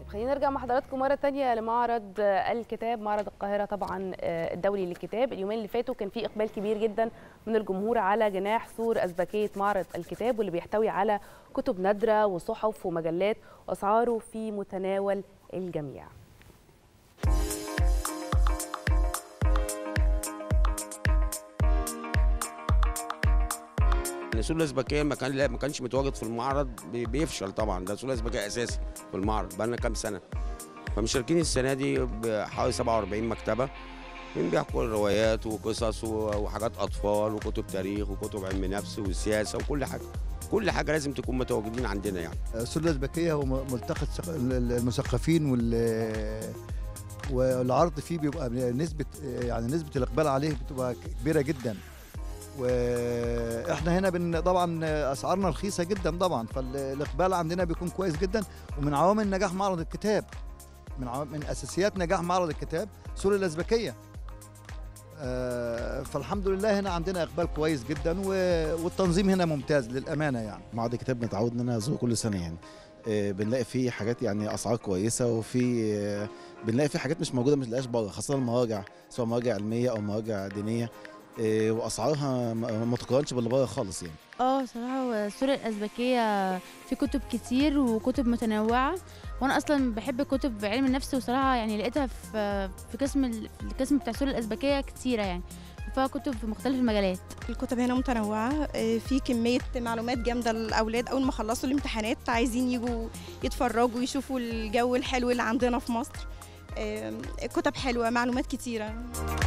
خلينا نرجع مع حضراتكم مرة تانية لمعرض الكتاب معرض القاهرة طبعا الدولي للكتاب اليومين اللي فاتوا كان في إقبال كبير جدا من الجمهور على جناح سور أزبكية معرض الكتاب واللي بيحتوي على كتب نادرة وصحف ومجلات وأسعاره في متناول الجميع سور الازبكيه ما كان لا ما كانش متواجد في المعرض بي- بيفشل طبعا ده سور الازبكيه اساسي في المعرض بقى لنا كام سنه فمشاركين السنه دي بحوالي 47 مكتبه بنبيع كل روايات وقصص و- وحاجات اطفال وكتب تاريخ وكتب علم نفس وسياسه وكل حاجه كل حاجه لازم تكون متواجدين عندنا يعني السور الأزبكية هو ملتقى الثق- المثقفين وال والعرض فيه بيبقى نسبة يعني نسبة الإقبال عليه بتبقى كبيرة جدا واحنا هنا بن طبعا اسعارنا رخيصه جدا طبعا فالاقبال عندنا بيكون كويس جدا ومن عوامل نجاح معرض الكتاب من عوامل من اساسيات نجاح معرض الكتاب سور الازبكيه آه، فالحمد لله هنا عندنا اقبال كويس جدا و- والتنظيم هنا ممتاز للامانه يعني معرض الكتاب متعود ان انا ازوره كل سنه يعني آه، بنلاقي فيه حاجات يعني اسعار كويسه وفي آه، بنلاقي فيه حاجات مش موجوده مش لاقاش بره خاصه المراجع سواء مراجع علميه او مراجع دينيه آه، واسعارها ما ما تقارنش باللي بره خالص يعني اه صراحة السورة الأزبكية في كتب كتير وكتب متنوعة وأنا أصلا بحب كتب علم النفس وصراحة يعني لقيتها في في قسم ال- في القسم بتاع السورة الأزبكية كتيرة يعني فيها كتب في مختلف المجالات الكتب هنا متنوعة آه، في كمية معلومات جامدة للأولاد أول ما خلصوا الامتحانات عايزين يجوا يتفرجوا يشوفوا الجو الحلو اللي عندنا في مصر آه، كتب حلوة معلومات كتيرة